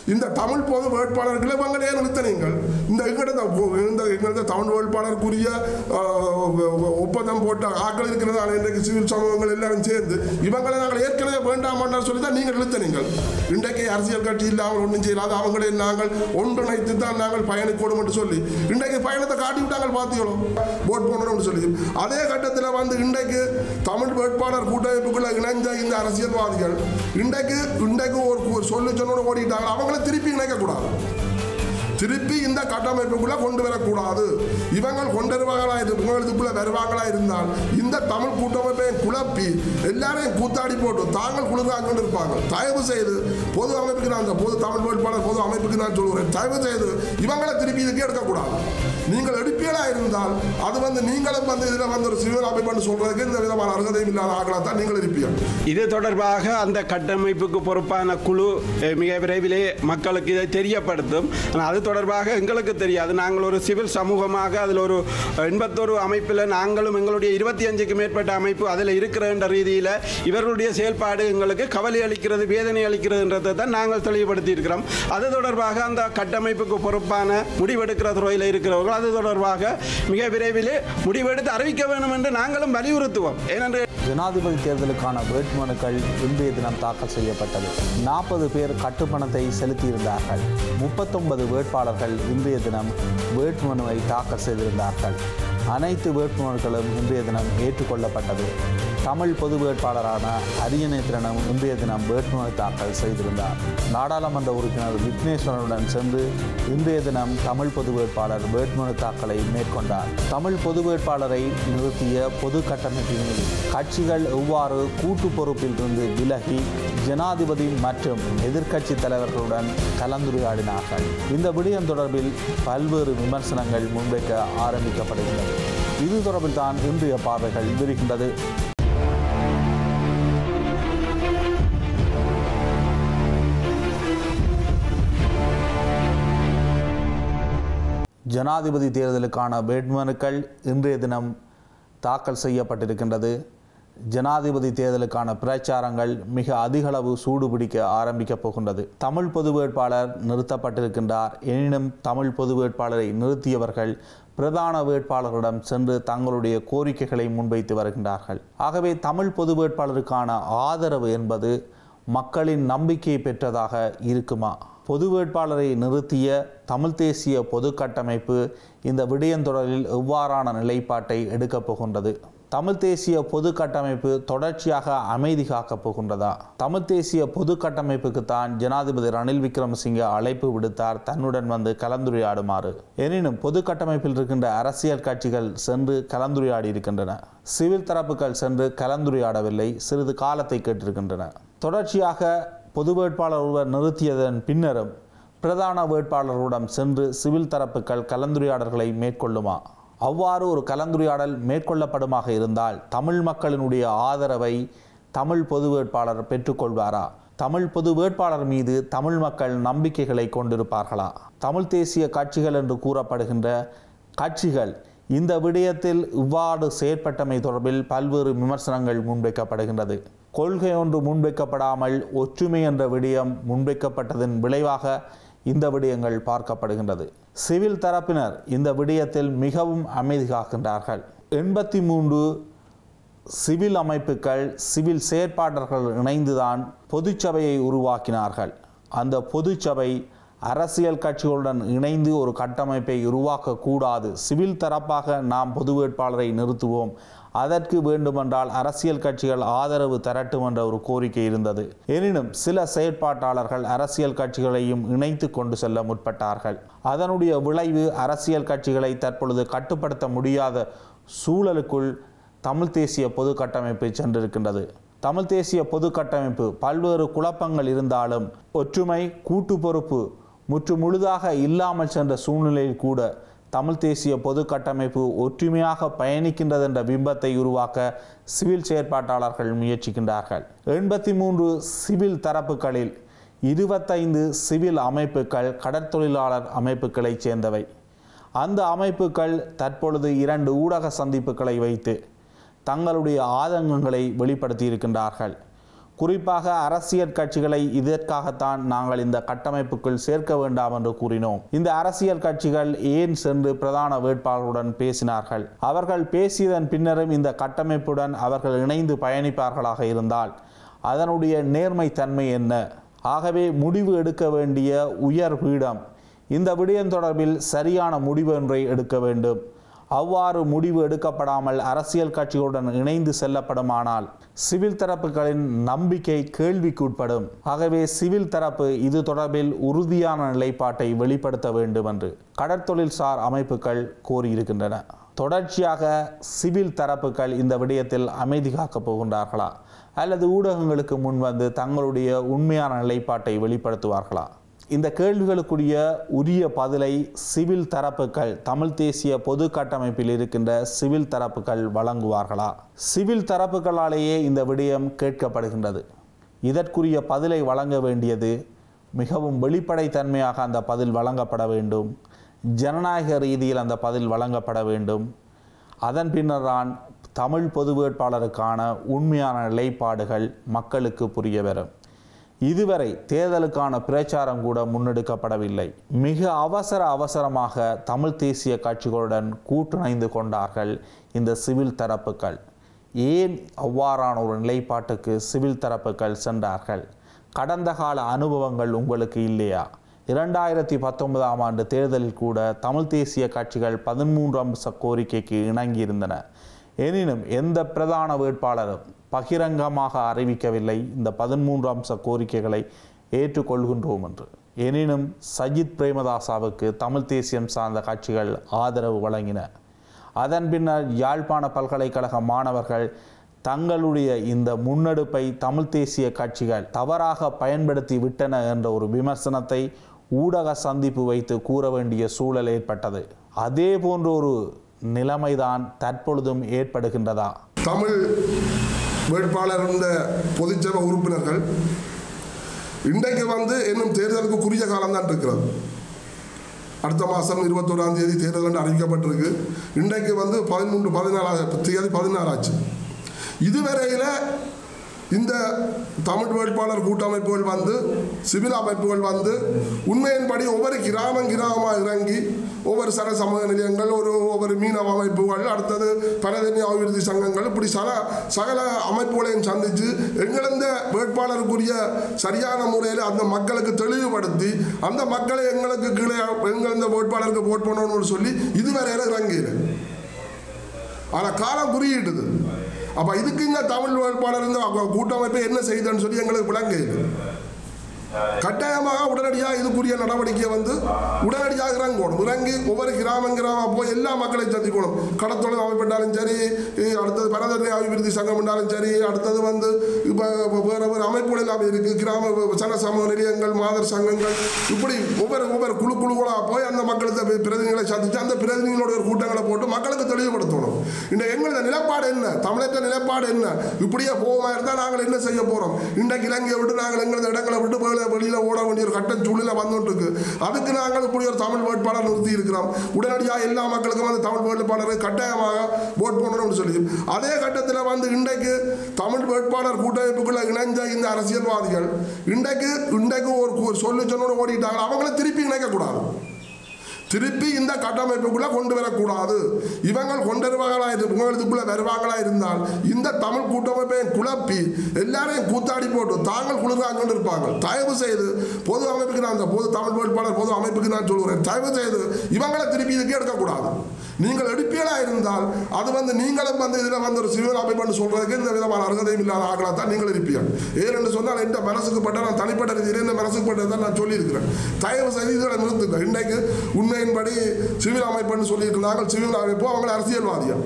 இந்த தமிழ் பொது வேட்பாளர்களை இவங்களே நிறுத்தினீங்கள் இந்த எங்கட இந்த எங்களது தமிழ் வேட்பாளருக்குரிய ஆஹ், ஒப்பந்தம் போட்ட ஆட்கள் இருக்கிறதால இன்றைக்கு சிவில் சமூகங்கள் எல்லாரும் சேர்ந்து இவங்களை நாங்கள் ஏற்கனவே வேண்டாம் சொல்லி தான் நீங்கள் இழுத்தனீங்கள் இன்றைக்கு அரசியல் கட்சி இல்லாமல் ஒன்றும் செய்யலாது அவங்களே நாங்கள் ஒன்றிணைத்து தான் நாங்கள் பயணிக்கணும் என்று சொல்லி இன்றைக்கு பயணத்தை காட்டி விட்டாங்கள் பார்த்தீங்களோ ஓட் போடணும்னு சொல்லி அதே கட்டத்தில் வந்து இன்றைக்கு தமிழ் வேட்பாளர் கூட்டமைப்புக்குள்ள இணைஞ்ச இந்த அரசியல்வாதிகள் இன்றைக்கு இன்றைக்கு ஒரு ஒரு சொல்லு சொன்னோட ஓடிட்டாங்க அவங்கள திருப்பி இணைக்கக்கூடாது திருப்பி இந்த கட்டமைப்புக்குள்ள கொண்டு வரக்கூடாது இவங்கள் கொண்டு வருவாங்களா இது இவங்களுக்குள்ள வருவாங்களா இருந்தால் இந்த தமிழ் கூட்டமைப்பை குழப்பி எல்லாரையும் கூத்தாடி போட்டு தாங்கள் குளிர்காஞ்சு கொண்டு இருப்பாங்க தயவு செய்து பொது அமைப்புக்கு நான் இந்த பொது தமிழ் வேட்பாளர் பொது அமைப்புக்கு நான் சொல்லுகிறேன் தயவு செய்து இவங்களை திருப்பி இதுக்கு எடுக்கக்கூடாது நீங்கள் எடுப்பீங்களா இருந்தால் அது வந்து நீங்களும் வந்து இதில் வந்து ஒரு சிவில் அமைப்புன்னு சொல்றதுக்கு இந்த விதமான அருகதையும் இல்லாத ஆகலாம் தான் நீங்கள் இருப்பீங்க இது தொடர்பாக அந்த கட்டமைப்புக்கு பொறுப்பான குழு அஹ், மிக விரைவிலே மக்களுக்கு இதை தெரியப்படுத்தும் ஆனால் அது தொடர்பாக எங்களுக்கு தெரியாது நாங்கள் ஒரு சிவில் சமூகமாக அதில் ஒரு எண்பத்தோரு அமைப்பில் நாங்களும் எங்களுடைய இருபத்தி அஞ்சுக்கு மேற்பட்ட அமைப்பு அதில் இருக்கிறன்ற ரீதியில் இவர்களுடைய செயல்பாடு எங்களுக்கு கவலை அளிக்கிறது வேதனை அளிக்கிறதுன்றதை தான் நாங்கள் தெளிவுபடுத்தி இருக்கிறோம் அது தொடர்பாக அந்த கட்டமைப்புக்கு பொறுப்பான முடிவெடுக்கிற துறையில் இருக்கிறவர்கள் அது தொடர்பாக மிக விரைவிலே முடிவெடுத்து அறிவிக்க வேண்டும் என்று நாங்களும் வலியுறுத்துவோம் ஏனென்று ஜனாதிபதி தேர்தலுக்கான வேட்புமனுக்கள் இன்றைய தினம் தாக்கல் செய்யப்பட்டது நாற்பது பேர் கட்டுப்பணத்தை செலுத்தியிருந்தார்கள் முப்பத்தொன்பது வேட்பாளர்கள் இன்றைய தினம் வேட்புமனுவை தாக்கல் செய்திருந்தார்கள் அனைத்து வேட்புமனுக்களும் இன்றைய தினம் ஏற்றுக்கொள்ளப்பட்டது தமிழ் பொது வேட்பாளரான அரியநேத்திரனும் இன்றைய தினம் வேட்புமனு தாக்கல் செய்திருந்தார் நாடாளுமன்ற உறுப்பினர் விக்னேஸ்வரனுடன் சென்று இன்றைய தினம் தமிழ் பொது வேட்பாளர் வேட்புமனு தாக்கலை மேற்கொண்டார் தமிழ் பொது வேட்பாளரை நிறுத்திய பொது கட்டமைப்பின் மீது கட்சிகள் எவ்வாறு கூட்டு பொறுப்பில் இருந்து விலகி ஜனாதிபதி மற்றும் எதிர்க்கட்சி தலைவர்களுடன் கலந்துரையாடினார்கள் இந்த விடயம் தொடர்பில் பல்வேறு விமர்சனங்கள் முன்வைக்க ஆரம்பிக்கப்படுகின்றது இது தொடர்பில் தான் இன்றைய பார்வைகள் விரிகின்றது ஜனாதிபதி தேர்தலுக்கான வேட்புமனுக்கள் இன்றைய தினம் தாக்கல் செய்யப்பட்டிருக்கின்றது ஜனாதிபதி தேர்தலுக்கான பிரச்சாரங்கள் மிக அதிகளவு சூடுபிடிக்க ஆரம்பிக்கப் போகின்றது தமிழ் பொது வேட்பாளர் நிறுத்தப்பட்டிருக்கின்றார் எனினும் தமிழ் பொது வேட்பாளரை நிறுத்தியவர்கள் பிரதான வேட்பாளர்களிடம் சென்று தங்களுடைய கோரிக்கைகளை முன்வைத்து வருகின்றார்கள் ஆகவே தமிழ் பொது வேட்பாளருக்கான ஆதரவு என்பது மக்களின் நம்பிக்கையை பெற்றதாக இருக்குமா பொது வேட்பாளரை நிறுத்திய தமிழ் தேசிய பொது கட்டமைப்பு இந்த விடயம் தொடரில் எவ்வாறான நிலைப்பாட்டை எடுக்கப் போகின்றது தமிழ் தேசிய பொது கட்டமைப்பு தொடர்ச்சியாக அமைதி காக்கப் போகின்றதா தமிழ் தேசிய பொது கட்டமைப்புக்கு தான் ஜனாதிபதி ரணில் விக்ரமசிங்கே அழைப்பு விடுத்தார் தன்னுடன் வந்து கலந்துரையாடுமாறு எனினும் பொது கட்டமைப்பில் இருக்கின்ற அரசியல் கட்சிகள் சென்று கலந்துரையாடி இருக்கின்றன சிவில் தரப்புகள் சென்று கலந்துரையாடவில்லை சிறிது காலத்தை கேட்டிருக்கின்றன தொடர்ச்சியாக பொது வேட்பாளர் ஒருவர் நிறுத்தியதன் பின்னரும் பிரதான வேட்பாளர்களுடன் சென்று சிவில் தரப்புகள் கலந்துரையாடல்களை மேற்கொள்ளுமா அவ்வாறு ஒரு கலந்துரையாடல் மேற்கொள்ளப்படுமாக இருந்தால் தமிழ் மக்களினுடைய ஆதரவை தமிழ் பொது வேட்பாளர் பெற்றுக்கொள்வாரா தமிழ் பொது வேட்பாளர் மீது தமிழ் மக்கள் நம்பிக்கைகளை கொண்டிருப்பார்களா தமிழ் தேசிய கட்சிகள் என்று கூறப்படுகின்ற கட்சிகள் இந்த விடயத்தில் இவ்வாறு செயற்பட்டமை தொடர்பில் பல்வேறு விமர்சனங்கள் முன்வைக்கப்படுகின்றது கொள்கை ஒன்று முன்வைக்கப்படாமல் ஒற்றுமை என்ற விடயம் முன்வைக்கப்பட்டதன் விளைவாக இந்த விடயங்கள் பார்க்கப்படுகின்றது சிவில் தரப்பினர் இந்த விடயத்தில் மிகவும் அமைதி காக்கின்றார்கள் எண்பத்தி மூன்று சிவில் அமைப்புகள் சிவில் செயற்பாளர்கள் இணைந்துதான் பொதுச்சபையை உருவாக்கினார்கள் அந்த பொதுச்சபை அரசியல் கட்சிகளுடன் இணைந்து ஒரு கட்டமைப்பை உருவாக்கக்கூடாது சிவில் தரப்பாக நாம் பொது வேட்பாளரை நிறுத்துவோம் அதற்கு வேண்டுமென்றால் அரசியல் கட்சிகள் ஆதரவு தரட்டும் என்ற ஒரு கோரிக்கை இருந்தது எனினும் சில செயற்பாட்டாளர்கள் அரசியல் கட்சிகளையும் இணைத்து கொண்டு செல்ல முற்பட்டார்கள் அதனுடைய விளைவு அரசியல் கட்சிகளை தற்பொழுது கட்டுப்படுத்த முடியாத சூழலுக்குள் தமிழ் தேசிய பொது கட்டமைப்பு சென்றிருக்கின்றது தமிழ் தேசிய பொது கட்டமைப்பு பல்வேறு குழப்பங்கள் இருந்தாலும் ஒற்றுமை கூட்டு பொறுப்பு முற்று முழுதாக இல்லாமல் சென்ற சூழ்நிலையில் கூட தமிழ் தேசிய பொது கட்டமைப்பு ஒற்றுமையாக பயணிக்கின்றது என்ற பிம்பத்தை உருவாக்க சிவில் செயற்பாட்டாளர்கள் முயற்சிக்கின்றார்கள் எண்பத்தி மூன்று சிவில் தரப்புகளில் இருபத்தைந்து சிவில் அமைப்புகள் கடற்தொழிலாளர் அமைப்புகளைச் சேர்ந்தவை அந்த அமைப்புகள் தற்பொழுது இரண்டு ஊடக சந்திப்புகளை வைத்து தங்களுடைய ஆதங்கங்களை வெளிப்படுத்தி இருக்கின்றார்கள் குறிப்பாக அரசியல் கட்சிகளை இதற்காகத்தான் நாங்கள் இந்த கட்டமைப்புக்குள் சேர்க்க வேண்டாம் என்று கூறினோம் இந்த அரசியல் கட்சிகள் ஏன் சென்று பிரதான வேட்பாளருடன் பேசினார்கள் அவர்கள் பேசியதன் பின்னரும் இந்த கட்டமைப்புடன் அவர்கள் இணைந்து பயணிப்பார்களாக இருந்தால் அதனுடைய நேர்மைத்தன்மை என்ன ஆகவே முடிவு எடுக்க வேண்டிய உயர் பீடம் இந்த விடயம் தொடர்பில் சரியான முடிவு ஒன்றை எடுக்க வேண்டும் அவ்வாறு முடிவு எடுக்கப்படாமல் அரசியல் கட்சிகளுடன் இணைந்து செல்லப்படுமானால் சிவில் தரப்புகளின் நம்பிக்கை கேள்விக்குட்படும் ஆகவே சிவில் தரப்பு இது தொடர்பில் உறுதியான நிலைப்பாட்டை வெளிப்படுத்த வேண்டும் என்று கடற்தொழில்சார் அமைப்புகள் கோரியிருக்கின்றன தொடர்ச்சியாக சிவில் தரப்புகள் இந்த விடயத்தில் அமைதி காக்கப் போகின்றார்களா அல்லது ஊடகங்களுக்கு முன்வந்து தங்களுடைய உண்மையான நிலைப்பாட்டை வெளிப்படுத்துவார்களா இந்த கேள்விகளுக்குரிய உரிய பதிலை சிவில் தரப்புகள் தமிழ் தேசிய பொது கட்டமைப்பில் இருக்கின்ற சிவில் தரப்புகள் வழங்குவார்களா சிவில் தரப்புகளாலேயே இந்த விடயம் கேட்கப்படுகின்றது இதற்குரிய பதிலை வழங்க வேண்டியது மிகவும் வெளிப்படைத்தன்மையாக அந்த பதில் வழங்கப்பட வேண்டும் ஜனநாயக ரீதியில் அந்த பதில் வழங்கப்பட வேண்டும் அதன் பின்னர்தான் தமிழ் பொது வேட்பாளருக்கான உண்மையான நிலைப்பாடுகள் மக்களுக்கு புரிய வரும் இதுவரை தேர்தலுக்கான பிரச்சாரம் கூட முன்னெடுக்கப்படவில்லை மிக அவசர அவசரமாக தமிழ் தேசிய கட்சிகளுடன் கூட்டிணைந்து கொண்டார்கள் இந்த சிவில் தரப்புகள் ஏன் அவ்வாறான ஒரு நிலைப்பாட்டுக்கு சிவில் தரப்புகள் சென்றார்கள் கடந்த கால அனுபவங்கள் உங்களுக்கு இல்லையா இரண்டாயிரத்தி பத்தொன்பதாம் ஆண்டு தேர்தலில் கூட தமிழ் தேசிய கட்சிகள் பதிமூன்று அம்ச கோரிக்கைக்கு இணங்கியிருந்தன எனினும் எந்த பிரதான வேட்பாளரும் பகிரங்கமாக அறிவிக்கவில்லை இந்த பதிமூன்று அம்ச கோரிக்கைகளை ஏற்றுக்கொள்கின்றோம் என்று எனினும் சஜித் பிரேமதாசாவுக்கு தமிழ் தேசியம் சார்ந்த கட்சிகள் ஆதரவு வழங்கின அதன் பின்னர் யாழ்ப்பாண பல்கலைக்கழக மாணவர்கள் தங்களுடைய இந்த முன்னெடுப்பை தமிழ் தேசிய கட்சிகள் தவறாக பயன்படுத்தி விட்டன என்ற ஒரு விமர்சனத்தை ஊடக சந்திப்பு வைத்து கூற வேண்டிய சூழல் ஏற்பட்டது அதே போன்ற ஒரு நிலைமைதான் தற்பொழுதும் ஏற்படுகின்றதா தமிழ் வேட்பாளர் இந்த பொதுச்சபை உறுப்பினர்கள் இன்றைக்கு வந்து இன்னும் தேர்தலுக்கு குறுகிய காலம்தான் இருக்கிறது அடுத்த மாதம் இருபத்தோராம் தேதி தேர்தல் என்று அறிவிக்கப்பட்டிருக்கு இன்றைக்கு வந்து பதிமூன்று பதினாலாம் தேதி பதினாறாச்சு இதுவரையில் இந்த தமிழ் வேட்பாளர் கூட்டமைப்புகள் வந்து சிவில் அமைப்புகள் வந்து உண்மையின்படி ஒவ்வொரு கிராமம் கிராமமாக இறங்கி ஒவ்வொரு சர சமூக நிலையங்கள் ஒரு ஒவ்வொரு மீனவ அமைப்புகள் அடுத்தது பரதனி அபிவிருத்தி சங்கங்கள் இப்படி சல சகல அமைப்புகளையும் சந்தித்து எங்களந்த வேட்பாளருக்குரிய சரியான முறையில் அந்த மக்களுக்கு தெளிவுபடுத்தி அந்த மக்களை எங்களுக்கு கீழே எங்களந்த வேட்பாளருக்கு ஓட் பண்ணணும்னு சொல்லி இதுவரையில் இறங்கிடு ஆனால் காலம் குறியிட்டுது அப்போ இதுக்கு இந்த தமிழ் வேட்பாளர் இந்த கூட்டமைப்பை என்ன செய்யுதுன்னு சொல்லி எங்களுக்கு விளங்குது கட்டாயமாக உடனடியாக இதுக்குரிய நடவடிக்கையை வந்து உடனடியாக இறங்கணும் இறங்கி ஒவ்வொரு கிராமம் கிராமம் போய் எல்லா மக்களையும் சந்திக்கணும் கடத்தொழில் அமைப்பட்டாலும் சரி இ- அடுத்தது பரதனை அபிவிருத்தி சங்கம் என்றாலும் சரி அடுத்தது வந்து இப்போ வேறு வேறு அமைப்புகள் எல்லாம் இருக்குது கிராம சன சமூக நிலையங்கள் மாதர் சங்கங்கள் இப்படி ஒவ்வொரு ஒவ்வொரு குழு குழுக்களாக போய் அந்த மக்களுக்கு பிரதிநிதிகளை சந்தித்து அந்த பிரதிநிதிகளோட ஒரு கூட்டங்களை போட்டு மக்களுக்கு தெளிவுபடுத்தணும் இந்த எங்களோட நிலப்பாடு என்ன தமிழற்ற நிலப்பாடு என்ன இப்படியே போகாம இருந்தால் நாங்கள் என்ன செய்ய போகிறோம் இன்றைக்கு இலங்கையை விட்டு நாங்கள் எங்களது இடங்களை விட்டு வெளியில் வெளியில் ஓட வேண்டிய ஒரு கட்ட சூழ்நிலை வந்துட்டு இருக்கு அதுக்கு நாங்கள் இப்படி ஒரு தமிழ் வேட்பாளர் நிறுத்தி இருக்கிறோம் உடனடியாக எல்லா மக்களுக்கும் அந்த தமிழ் வேட்பாளரை கட்டாயமாக ஓட் பண்ணணும்னு சொல்லி அதே கட்டத்தில் வந்து இன்றைக்கு தமிழ் வேட்பாளர் கூட்டமைப்புக்குள்ள இணைஞ்ச இந்த அரசியல்வாதிகள் இன்றைக்கு இன்றைக்கு ஒரு ஒரு சொல்லு சொன்னோன்னு ஓடிட்டாங்க அவங்கள திருப்பி இணைக்கக்கூடாது திருப்பி இந்த கட்டமைப்புக்குள்ள கொண்டு வரக்கூடாது இவங்கள் கொண்டுவர்களா இவங்களுக்குள்ள வருவாங்களா இருந்தால் இந்த தமிழ் கூட்டமைப்பை குழப்பி எல்லாரையும் கூத்தாடி போட்டு தாங்கள் குளிர்காஞ்சு கொண்டு இருப்பாங்க தயவு செய்து பொது அமைப்புக்கு நான் இந்த பொது தமிழ் வேட்பாளர் பொது அமைப்புக்கு நான் சொல்கிறேன் தயவு செய்து இவங்களை திருப்பி இதுக்கு எடுக்கக்கூடாது நீங்கள் எடுப்பீங்களா இருந்தால் அது வந்து நீங்களும் வந்து இதில் வந்து ஒரு சிவில் அமைப்புன்னு சொல்றதுக்கு இந்த விதமான அருகதையும் இல்லாத ஆகலாம் தான் நீங்கள் இருப்பீர்கள் ஏனென்று சொன்னால் எந்த மனசுக்கு பட்ட நான் தனிப்பட்ட ரீதியில் இந்த மனசுக்கு பட்டதை தான் நான் சொல்லியிருக்கிறேன் தயவு செய்து இதில் நிறுத்துங்க இன்றைக்கு உண்மையின்படி சிவில் அமைப்புன்னு சொல்லிட்டு இருந்தாங்க சிவில் அமைப்பு அவங்க அரசியல்வாதிகள்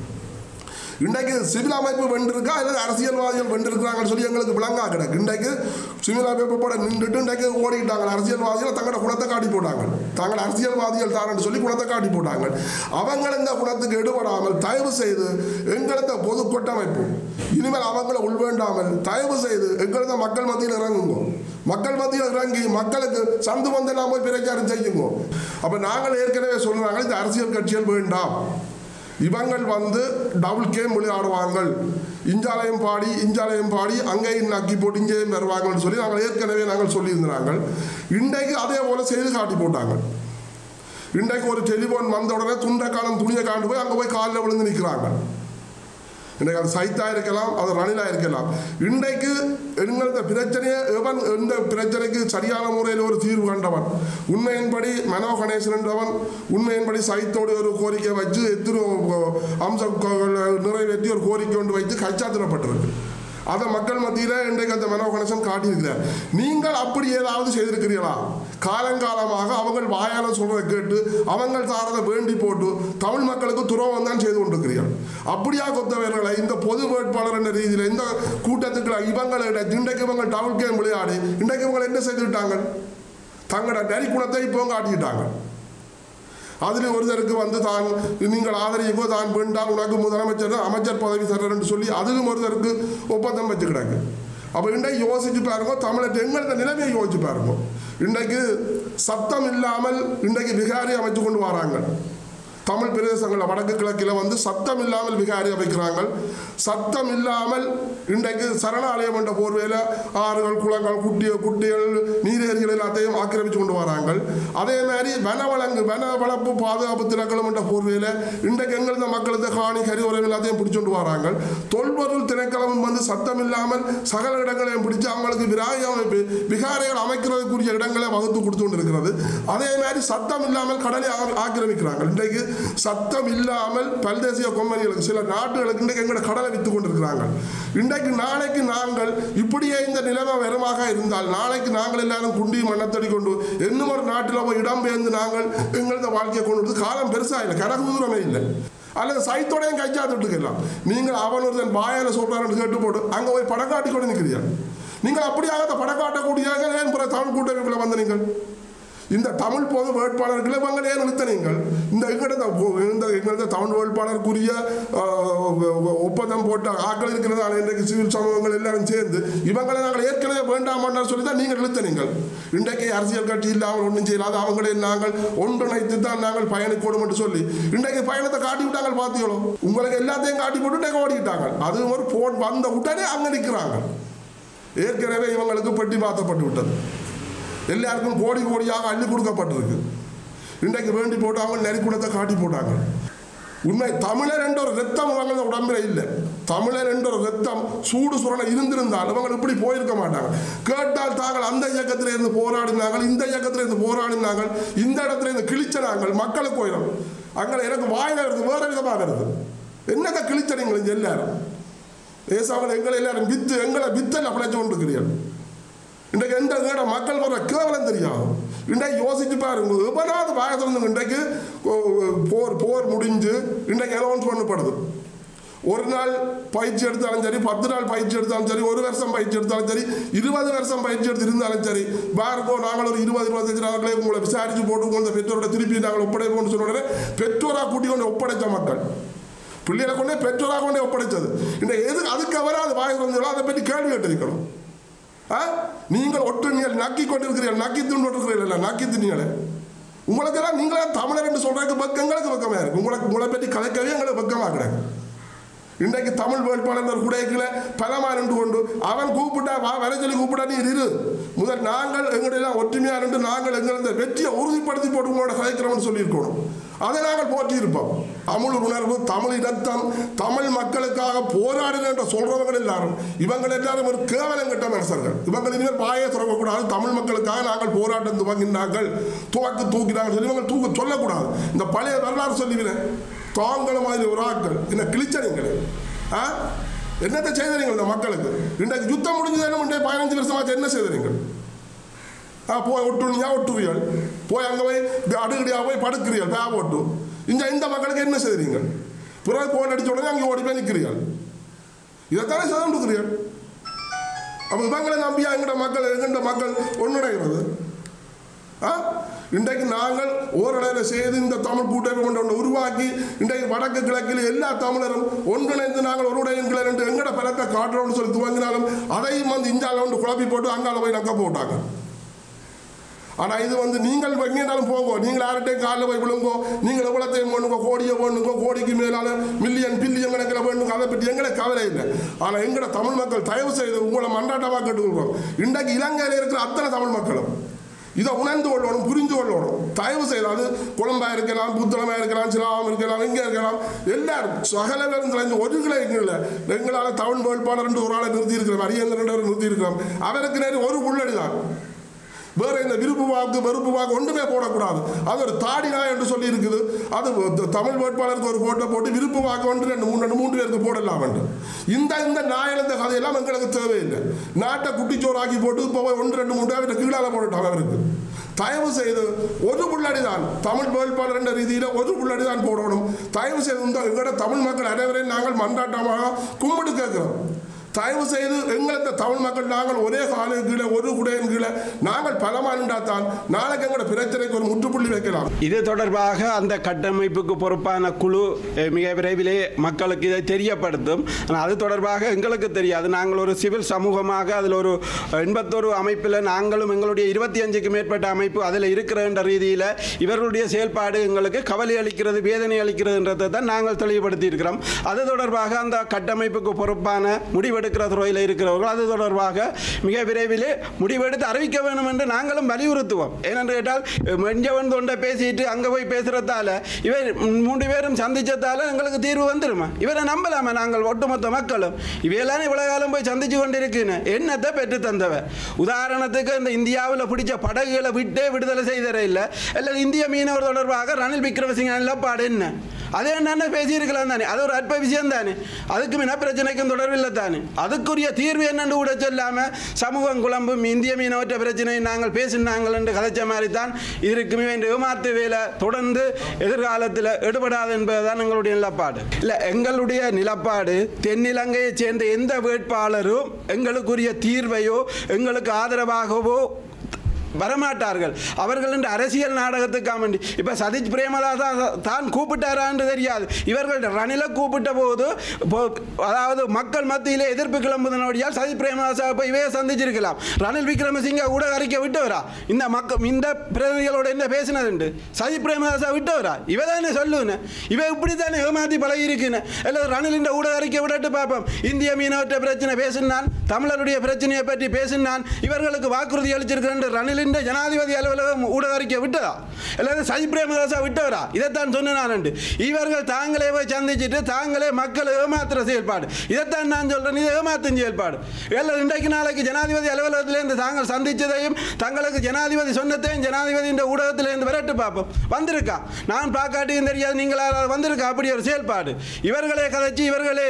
இன்றைக்கு சிவில் அமைப்பு வென்றிருக்கா இல்லை அரசியல்வாதிகள் வென்றிருக்கிறாங்கன்னு சொல்லி எங்களுக்கு விளங்கா கிடக்கு இன்றைக்கு சிவில் அமைப்பு போட நின்றுட்டு இன்றைக்கு ஓடிட்டாங்க அரசியல்வாதிகள் தங்களோட குணத்தை காட்டி போட்டாங்க தாங்கள் அரசியல்வாதிகள் தானன்னு சொல்லி குணத்தை காட்டி போட்டாங்க அவங்க இந்த குணத்துக்கு எடுபடாமல் தயவு செய்து எங்களது பொது கூட்டமைப்பு இனிமேல் அவங்கள உள்வேண்டாமல் தயவு செய்து எங்களது மக்கள் மத்தியில் இறங்குங்க மக்கள் மத்தியில் இறங்கி மக்களுக்கு சந்து வந்தெல்லாம் போய் பிரச்சாரம் செய்யுங்க அப்போ நாங்கள் ஏற்கனவே சொல்றாங்க இந்த அரசியல் கட்சிகள் வேண்டாம் இவங்கள் வந்து டபுள் கேம் விளையாடுவாங்க இஞ்சாலயம் பாடி இஞ்சாலயம் பாடி அங்கேயும் நக்கி போட்டு இங்கேயும் வருவாங்கன்னு சொல்லி நாங்கள் ஏற்கனவே நாங்கள் சொல்லியிருந்தாங்க இன்றைக்கு அதே போல செய்து காட்டி போட்டாங்க இன்றைக்கு ஒரு டெலிஃபோன் வந்த உடனே துண்டக்காலம் துணியை காண்டு போய் அங்கே போய் காலில் விழுந்து நிற்கிறாங்க இன்றைக்கு அது சைத்தா இருக்கலாம் அது ரணிலா இருக்கலாம் இன்றைக்கு எங்களது பிரச்சனையை எவன் எந்த பிரச்சனைக்கு சரியான முறையில் ஒரு தீர்வு கண்டவன் உண்மையின்படி மனோ கணேசன் என்றவன் உண்மையின்படி சைத்தோடு ஒரு கோரிக்கை வச்சு எத்தனை அம்சம் நிறைவேற்றி ஒரு கோரிக்கை கொண்டு வைத்து கைச்சாத்திரப்பட்டிருக்கு அதை மக்கள் மத்தியில் இன்றைக்கு அந்த மனோ கணேசன் காட்டியிருக்கிறார் நீங்கள் அப்படி ஏதாவது செய்திருக்கிறீர்களா காலங்காலமாக அவங்கள் வாயால சொல்றதை கேட்டு அவங்கள் தாரதை வேண்டி போட்டு தமிழ் மக்களுக்கு துரோகம் தான் செய்து கொண்டிருக்கிறீர்கள் அப்படியா கொத்தவர்களை இந்த பொது வேட்பாளர் என்ற ரீதியில் இந்த கூட்டத்துக்கு இவங்களை இன்றைக்கு இவங்க டவுன் கேம் விளையாடி இன்றைக்கு இவங்க என்ன செய்துவிட்டாங்க தங்களோட நரி குணத்தை இப்போ காட்டிக்கிட்டாங்க அதில் ஒருத்தருக்கு வந்து தான் நீங்கள் ஆதரிக்கோ தான் வேண்டாம் உனக்கு முதலமைச்சர் அமைச்சர் பதவி தர்றேன்னு சொல்லி அதிலும் ஒருத்தருக்கு ஒப்பந்தம் வச்சு கிடக்கு அப்போ இன்றைக்கு யோசிச்சு பாருங்க தமிழர் எங்களது நிலைமையை யோசிச்சு பாருங்க இன்றைக்கு சத்தம் இல்லாமல் இன்றைக்கு விகாரி அமைச்சு கொண்டு வராங்க தமிழ் பிரதேசங்களில் வடக்கு கிழக்கில் வந்து சத்தம் இல்லாமல் விகாரி அமைக்கிறாங்க சத்தம் இல்லாமல் இன்றைக்கு சரணாலயம் என்ற போர்வையில் ஆறுகள் குளங்கள் குட்டிய குட்டிகள் நீரேரிகள் எல்லாத்தையும் ஆக்கிரமித்து கொண்டு வராங்க அதே மாதிரி வனவளங்கு வன வளர்ப்பு பாதுகாப்பு திணைக்களம் என்ற போர்வையில் இன்றைக்கு எங்களது மக்களது காணி கரிவுரம் எல்லாத்தையும் பிடிச்சு கொண்டு வராங்க தொல்பொருள் திணைக்களமும் வந்து சத்தம் இல்லாமல் சகல இடங்களையும் பிடிச்சு அவங்களுக்கு விராய அமைப்பு விகாரைகள் அமைக்கிறதுக்குரிய இடங்களை வகுத்து கொடுத்து கொண்டு இருக்கிறது அதே மாதிரி சத்தம் இல்லாமல் கடலை ஆ- ஆக்கிரமிக்கிறாங்க இன்றைக்கு சத்தம் இல்லாமல் பல்தேசிய கொம்பனிகளுக்கு சில நாட்டுகளுக்கு இன்றைக்கு எங்களோட கடலை வித்து கொண்டிருக்கிறாங்க இன்றைக்கு நாளைக்கு நாங்கள் இப்படியே இந்த நிலைமை வெறுமாக இருந்தால் நாளைக்கு நாங்கள் எல்லாரும் குண்டி மண்ணத்தடி கொண்டு இன்னும் ஒரு நாட்டில் போய் இடம்பெயர்ந்து நாங்கள் எங்களது வாழ்க்கையை கொண்டு வந்து காலம் பெருசாக இல்லை கனகு தூரமே இல்லை அல்லது சைத்தோடையும் கைச்சாத்துட்டுக்கலாம் நீங்கள் அவன் ஒருத்தன் வாயால சொல்றான்னு கேட்டு போட்டு அங்கே போய் படம் காட்டி கொண்டு நிற்கிறீர்கள் நீங்கள் அப்படியாக அந்த படம் காட்டக்கூடிய ஏன் பிற தமிழ் கூட்டமைப்பில் வந்த நீங்கள் இந்த தமிழ் பொது வேட்பாளர்களை இவங்க ஏன் நிறுத்த நீங்கள் இந்த எங்கள்கிட்ட இந்த எங்களது தமிழ் வேட்பாளருக்குரிய ஆஹ், ஒப்பந்தம் போட்ட ஆக்கள் இருக்கிறதால இன்றைக்கு சிவில் சமூகங்கள் எல்லாரும் சேர்ந்து இவங்களை நாங்கள் ஏற்கனவே வேண்டாம் சொல்லி தான் நீங்கள் இழுத்த நீங்கள் இன்றைக்கு அரசியல் கட்சி இல்லாமல் ஒன்றும் செய்யலாது அவங்களை நாங்கள் ஒன்றிணைத்து தான் நாங்கள் பயணிக்கணும் என்று சொல்லி இன்றைக்கு பயணத்தை காட்டி விட்டாங்க பார்த்தீங்களோ உங்களுக்கு எல்லாத்தையும் காட்டி போட்டு இன்றைக்கு ஓடிக்கிட்டாங்க அது ஒரு போன் வந்த உடனே அங்கே நிற்கிறாங்க ஏற்கனவே இவங்களுக்கு பெட்டி மாற்றப்பட்டு விட்டது எல்லாருக்கும் கோடி கோடியாக அள்ளி கொடுக்கப்பட்டிருக்கு இன்றைக்கு வேண்டி போட்டு அவங்க நெறிக்குடத்தை காட்டி போட்டாங்க உண்மை தமிழர் என்ற ஒரு ரத்தம் இவங்க உடம்புல இல்லை தமிழர் என்ற ஒரு ரத்தம் சூடு சுரணை இருந்திருந்தால் இவங்க இப்படி போயிருக்க மாட்டாங்க கேட்டால் தாங்கள் அந்த இயக்கத்தில் இருந்து போராடினாங்க இந்த இயக்கத்தில் இருந்து போராடினாங்க இந்த இடத்துல இருந்து கிழிச்சனாங்கள் மக்களுக்கு போயிடும் அங்கே எனக்கு வாயில இருந்து வேற விதமாக இருக்கு என்னங்க கிழிச்சனீங்க இங்க எல்லாரும் ஏசாமல் எங்களை எல்லாரும் வித்து எங்களை வித்தல் பிழைச்சு கொண்டு இருக்கிறீர்கள் இன்றைக்கு எந்த நேர மக்கள் வர கேவலம் தெரியாது இன்றைக்கு யோசிச்சு பாருங்க எவனாவது வாய திறந்து இன்றைக்கு ஓ, போர் போர் முடிஞ்சு இன்றைக்கு அனௌன்ஸ் பண்ணப்படுது ஒரு நாள் பயிற்சி எடுத்தாலும் சரி பத்து நாள் பயிற்சி எடுத்தாலும் சரி ஒரு வருஷம் பயிற்சி எடுத்தாலும் சரி இருபது வருஷம் பயிற்சி எடுத்து இருந்தாலும் சரி பாருங்கோ நாங்கள் ஒரு இருபது இருபத்தஞ்சு நாங்களே உங்களை விசாரிச்சு போட்டு உங்களை பெற்றோரோட திருப்பி நாங்கள் ஒப்படைப்போம்னு சொன்ன உடனே பெற்றோராக கூட்டி கொண்டு ஒப்படைச்ச மக்கள் பிள்ளைகளை கொண்டே பெற்றோராக கொண்டே ஒப்படைச்சது இந்த எது அதுக்கு அவராது வாய் திறந்தீங்களோ அதை பற்றி கேள்வி கேட்டிருக்கணும் ஆ? நீங்கள் ஒட்டு நீங்கள் நக்கி கொண்டிருக்கிறீர்கள் நக்கி தின்னு கொண்டிருக்கிறீர்கள் நக்கி தின்னீங்களே உங்களுக்கெல்லாம் நீங்களே தமிழர் என்று சொல்றதுக்கு பக்கம் எங்களுக்கு பக்கமா இருக்கு உங்களுக்கு உங்களை பற்றி கலைக்கவே எங்களுக்கு பக்கமா கிடக்கு இன்றைக்கு தமிழ் வேட்பாளர் குடைக்குள்ள பலமா நின்று கொண்டு அவன் கூப்பிட்டா வா வர சொல்லி கூப்பிட்டா நீ இரு முதல் நாங்கள் எங்களெல்லாம் ஒற்றுமையா நின்று நாங்கள் எங்கள் இந்த வெற்றியை உறுதிப்படுத்தி போட்டு உங்களோட கலைக்கிறோம்னு சொல்லியிருக்கணும் அதை நாங்கள் போற்றி இருப்போம் தமிழ் உணர்வு தமிழ் இனத்தம் தமிழ் மக்களுக்காக போராடுங்க என்று சொல்றவங்க எல்லாரும் இவங்க எல்லாரும் ஒரு கேவலம் கெட்ட மனுஷர்கள் இவங்க இனிமேல் வாயை திறக்கக்கூடாது தமிழ் மக்களுக்காக நாங்கள் போராட்டம் துவங்கினார்கள் துவக்கு தூக்கினாங்க சொல்லி இவங்க தூக்க சொல்லக்கூடாது இந்த பழைய வரலாறு சொல்லிவினேன் தாங்களும் மாதிரி ஒரு ஆட்கள் என்ன கிழிச்சனீங்களே ஆ என்னத்தை செய்தீங்க இந்த மக்களுக்கு இன்றைக்கு யுத்தம் முடிஞ்சதாலும் இன்றைய பதினஞ்சு வருஷமாச்சு என்ன செய்தீங்க ஆ போய் ஒட்டுனியா ஒட்டுவியல் போய் அங்கே போய் அடுக்கடியா போய் படுக்கிறீர்கள் பே போட்டு இங்கே இந்த மக்களுக்கு என்ன செய்கிறீங்க பிறகு போன் அடிச்ச உடனே அங்கே ஓடி போய் நிற்கிறீர்கள் இதைத்தானே செய்து கொடுக்குறீர்கள் அப்போ இவங்களை நம்பியா எங்கட மக்கள் எங்கட மக்கள் ஒன்றுடைகிறது ஆ இன்றைக்கு நாங்கள் ஓரளவில் செய்து இந்த தமிழ் கூட்டமைப்பு கொண்டு ஒன்று உருவாக்கி இன்றைக்கு வடக்கு கிழக்கில் எல்லா தமிழரும் ஒன்றிணைந்து நாங்கள் ஒரு உடையங்கள் என்று எங்கட பலத்தை காட்டுறோம்னு சொல்லி துவங்கினாலும் அதையும் வந்து இந்தியாவில் வந்து குழப்பி போட்டு அங்கால போய் நக்க போட்டாங்க ஆனா இது வந்து நீங்கள் எங்கேனாலும் போங்கோ நீங்கள் யார்கிட்டையும் காலில் போய் விழுங்கோ நீங்கள் எவ்வளோத்தையும் வேணுங்கோ கோடியை வேணுங்கோ கோடிக்கு மேலால மில்லியன் பில்லியன் கணக்கில் வேணுங்க அதை பற்றி எங்களை கவலை இல்லை ஆனா எங்கட தமிழ் மக்கள் தயவு செய்து உங்களை மன்றாட்டமாக கேட்டுக்கொள்வோம் இன்றைக்கு இலங்கையில் இருக்கிற அத்தனை தமிழ் மக்களும் இதை உணர்ந்து கொள்ளணும் புரிந்து கொள்ளணும் தயவு செய்து அது குழம்பா இருக்கலாம் புத்தளமா இருக்கலாம் சிலாமம் இருக்கலாம் எங்கே இருக்கலாம் எல்லாரும் சகல பேரும் இந்த ஒரு கிளை இல்லை எங்களால் தமிழ் வேட்பாளர் என்று ஒரு ஆளை நிறுத்தி இருக்கிறோம் அரியந்தர் என்று நிறுத்தி இருக்கிறோம் அவருக்கு நேரம் ஒரு உள்ளடி தான் வேற இந்த விருப்பு வாக்கு வெறுப்பு வாக்கு ஒன்றுமே போடக்கூடாது அது ஒரு தாடினா என்று சொல்லி இருக்குது அது த- தமிழ் வேட்பாளருக்கு ஒரு போட்டோ போட்டு விருப்பு வாக்கு ஒன்று ரெண்டு மூணு ரெண்டு மூன்று பேருக்கு போடலாம் என்று இந்த இந்த நாயிழந்த கதையெல்லாம் எங்களுக்கு தேவையில்லை நாட்டை குட்டிச்சோறாக்கி போட்டு இப்போ ஒன்று ரெண்டு மூணு பேர் கீழால போட்டுட்டாங்க அவருக்கு தயவு செய்து ஒரு புள்ளடி தான் தமிழ் வேட்பாளர் என்ற ரீதியில் ஒரு புள்ளடி தான் போடணும் தயவு செய்து இந்த எங்களோட தமிழ் மக்கள் அனைவரையும் நாங்கள் மன்றாட்டமாக கும்பிட்டு கேட்கிறோம் தயவு செய்து எங்களுக்கு தமிழ் மக்கள் நாங்கள் ஒரே காலின் கீழே ஒரு குடையின் கீழே நாங்கள் பலமானுண்டாத்தான் நாளைக்கு எங்களோட பிரச்சனைக்கு ஒரு முற்றுப்புள்ளி வைக்கலாம் இது தொடர்பாக அந்த கட்டமைப்புக்கு பொறுப்பான குழு அஹ், மிக விரைவிலே மக்களுக்கு இதை தெரியப்படுத்தும் ஆனால் அது தொடர்பாக எங்களுக்கு தெரியாது நாங்கள் ஒரு சிவில் சமூகமாக அதில் ஒரு எண்பத்தொரு அமைப்பில் நாங்களும் எங்களுடைய இருபத்தி அஞ்சுக்கு மேற்பட்ட அமைப்பு அதில் இருக்கிறன்ற ரீதியில் இவர்களுடைய செயல்பாடு எங்களுக்கு கவலை அளிக்கிறது வேதனை அளிக்கிறதுன்றதை தான் நாங்கள் தெளிவுபடுத்தி இருக்கிறோம் அது தொடர்பாக அந்த கட்டமைப்புக்கு பொறுப்பான முடிவெடுக்கிற துறையில் இருக்கிறவர்கள் அது தொடர்பாக மிக விரைவிலே முடிவெடுத்து அறிவிக்க வேண்டும் என்று நாங்களும் வலியுறுத்துவோம் ஏனென்று கேட்டால் மெஞ்சவன் தொண்டை பேசிட்டு அங்கே போய் பேசுறதால இவர் மூன்று பேரும் சந்திச்சதால எங்களுக்கு தீர்வு வந்துருமா இவரை நம்பலாமா நாங்கள் ஒட்டுமொத்த மக்களும் இவையெல்லாம் இவ்வளவு காலம் போய் சந்திச்சு கொண்டு இருக்குன்னு என்னத்தை பெற்று தந்தவ உதாரணத்துக்கு இந்த இந்தியாவில் பிடிச்ச படகுகளை விட்டே விடுதலை செய்தர இல்லை அல்லது இந்திய மீனவர் தொடர்பாக ரணில் விக்ரமசிங்க நிலப்பாடு என்ன அதே என்னென்ன பேசியிருக்கலாம் தானே அது ஒரு அற்ப விஷயம் தானே அதுக்கு என்ன பிரச்சனைக்கும் தொடர்பில்லை தானே அதுக்குரிய தீர்வு என்னன்னு கூட சொல்லாம சமூகம் குழம்பும் இந்திய மீனவற்ற பிரச்சனை நாங்கள் பேசினாங்கள் என்று கதைச்ச மாதிரி தான் இருக்குமே என்ற ஏமாத்து வேலை தொடர்ந்து எதிர்காலத்தில் எடுபடாது என்பதுதான் எங்களுடைய நிலப்பாடு இல்லை எங்களுடைய நிலப்பாடு தென்னிலங்கையைச் சேர்ந்த எந்த வேட்பாளரும் எங்களுக்குரிய தீர்வையோ எங்களுக்கு ஆதரவாகவோ வரமாட்டார்கள் அவர்கள் இந்த அரசியல் நாடகத்துக்காக வேண்டி இப்போ சதீஷ் பிரேமதாசா தான் கூப்பிட்டாரான்னு தெரியாது இவர்கள் ரணில கூப்பிட்ட போது இப்போ- அதாவது மக்கள் மத்தியிலே எதிர்ப்பு கிளம்புதனோடியால் சதீஷ் பிரேமதாசா போய் இவைய சந்திச்சிருக்கலாம் ரணில் விக்ரமசிங்க கூட அறிக்கை விட்டவரா இந்த மக்கள் இந்த பிரதிநிதிகளோட என்ன பேசினதுண்டு சதீஷ் பிரேமதாசா விட்டவரா இவ தானே சொல்லுன்னு இவ இப்படி தானே ஏமாத்தி பழகி இருக்குன்னு இல்லை ரணில் இந்த ஊடக அறிக்கை விடட்டு பார்ப்போம் இந்திய மீனவற்ற பிரச்சனை பேசினான் தமிழருடைய பிரச்சனையை பற்றி பேசினான் இவர்களுக்கு வாக்குறுதி அளிச்சிருக்கிறேன் ரணிலின் ஜனாதிபதி அலுவலகம் ஊடக அறிக்கை விட்டதா அல்லது சஜி பிரேமதாசா விட்டவரா இதைத்தான் சொன்னேன் இவர்கள் தாங்களே போய் சந்திச்சுட்டு தாங்களே மக்களை ஏமாத்துற செயல்பாடு இதைத்தான் நான் சொல்றேன் இது ஏமாத்தும் செயல்பாடு இல்லை இன்றைக்கு நாளைக்கு ஜனாதிபதி அலுவலகத்திலேருந்து தாங்கள் சந்திச்சதையும் தங்களுக்கு ஜனாதிபதி சொன்னதையும் ஜனாதிபதி இந்த ஊடகத்திலேருந்து விரட்டு பார்ப்போம் வந்திருக்கா நான் பார்க்காட்டியும் தெரியாது நீங்களா வந்திருக்கா அப்படி ஒரு செயல்பாடு இவர்களே கதைச்சு இவர்களே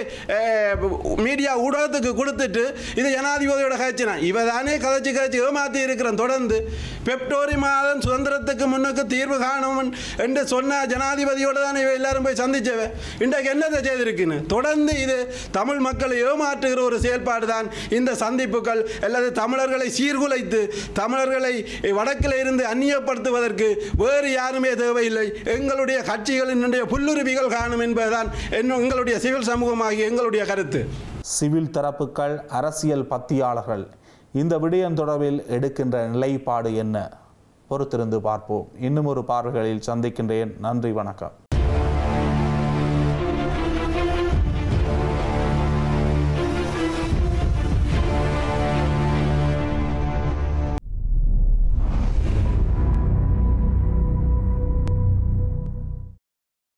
மீடியா ஊடகத்துக்கு கொடுத்துட்டு இது ஜனாதிபதியோட கதைச்சினா இவ தானே கதைச்சு கதைச்சு ஏமாத்தி இருக்கிறேன் தொடர்ந்து பெப்டோரி மாதம் சுதந்திரத்துக்கு முன்னுக்கு தீர்வு காணும் என்று சொன்ன ஜனாதிபதியோட தானே இவ எல்லாரும் போய் சந்திச்சவ இன்றைக்கு என்னத்தை செய்திருக்குன்னு தொடர்ந்து இது தமிழ் மக்களை ஏமாற்றுகிற ஒரு செயல்பாடு தான் இந்த சந்திப்புகள் அல்லது தமிழர்களை சீர்குலைத்து தமிழர்களை வடக்கில் இருந்து அந்நியப்படுத்துவதற்கு வேறு யாருமே தேவையில்லை எங்களுடைய கட்சிகளினுடைய புல்லுருவிகள் காணும் என்பதுதான் என்ன எங்களுடைய சிவில் சமூகமாகிய எங்களுடைய கருத்து சிவில் தரப்புகள் அரசியல் பத்தியாளர்கள் இந்த விடயம் தொடர்பில் எடுக்கின்ற நிலைப்பாடு என்ன பொறுத்திருந்து பார்ப்போம் இன்னும் ஒரு பார்வைகளில் சந்திக்கின்றேன் நன்றி வணக்கம்